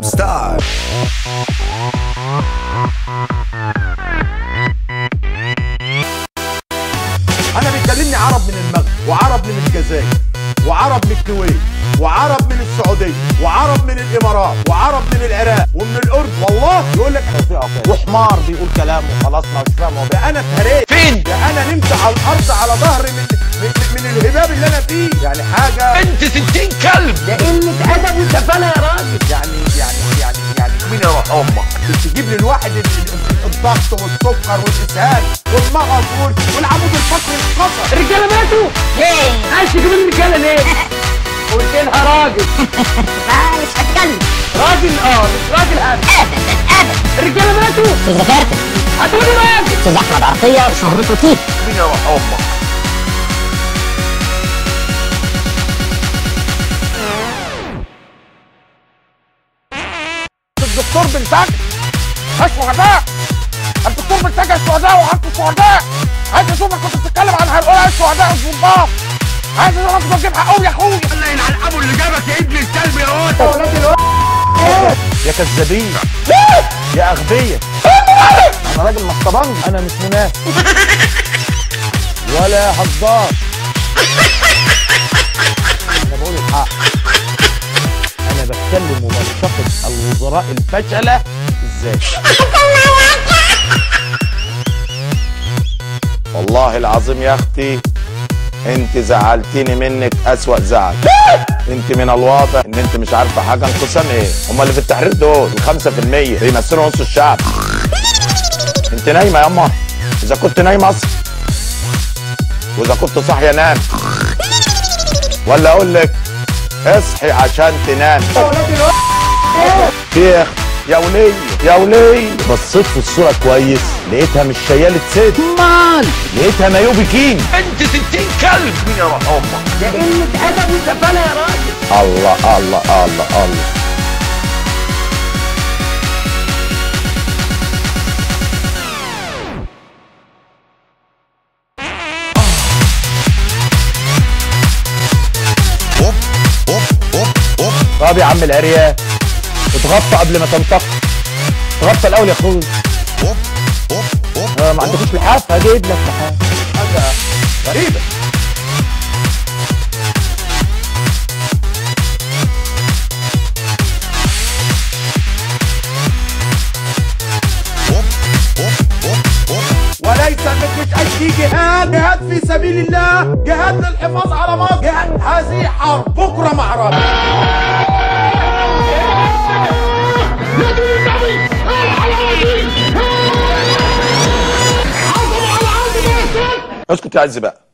ستار انا بيكلمني عرب من المغرب وعرب من الجزائر وعرب من الكويت وعرب من السعوديه وعرب من الامارات وعرب من العراق ومن الاردن والله يقول لك وحمار بيقول كلام وخلاص ما مش فاهم هو بيعمل ده انا اتهريت فين؟ ده انا نمت على الارض على ظهري من من, من الهباب اللي انا فيه يعني حاجه انت 60 كلب ده قله ادب وسفاله يا راجل يعني يعني يعني يعني مين يروح امك تجيب للواحد ال- ال- الضغط والسكر والاسهال والمغص وال- والعمود الفقري اتكسر الرجاله ماتوا ليه؟ عايز تجيب الرجاله ليه؟ قلت لها راجل مش هتكلم راجل اه مش راجل ابدا ابدا ابدا الرجاله ماتوا استاذ زكرتي هتقولي راجل استاذ احمد عطيه شهرته تيت مين يروح امك الدكتور بنتاج الشهداء الدكتور بنتاج الشهداء وحط الشهداء عايز اشوفك كنت بتتكلم عن هؤلاء الشهداء الظباط عايز اشوفك كنت بتجيب حقهم يا اخويا الله يلعن ابو اللي جابك يا ابن الكلب يا واد يا كذابين يا اغبياء انا راجل مصطبنج انا مش منافق ولا هزار انا بقول الحق انا بتكلم وبنتقد الوزراء الفشله ازاي والله العظيم يا اختي انت زعلتيني منك اسوأ زعل انت من الواضح ان انت مش عارفه حاجه انقسام ايه هم اللي في التحرير دول الخمسة في المية بيمثلوا نص الشعب انت نايمه يا اما اذا كنت نايمه اصحي واذا كنت صاحيه نام ولا اقول لك اصحي عشان تنام في يا ولي يا ولي بصيت في الصوره كويس لقيتها مش شياله ست مال لقيتها مايو بكين انت 60 كلب مين يروح امك ده قله ادب وسفاله يا راجل الله الله الله الله طب يا عم العريان اتغطى قبل ما تنتقل اتغطى الاول يا اخوي آه ما عندكوش لحاف هجيب لك لحاف حاجه غريبه وليس مش اي جهاد جهاد في سبيل الله جهاد للحفاظ على مصر جهاد هذه حرب بكره معركه اسكت يا عز بقى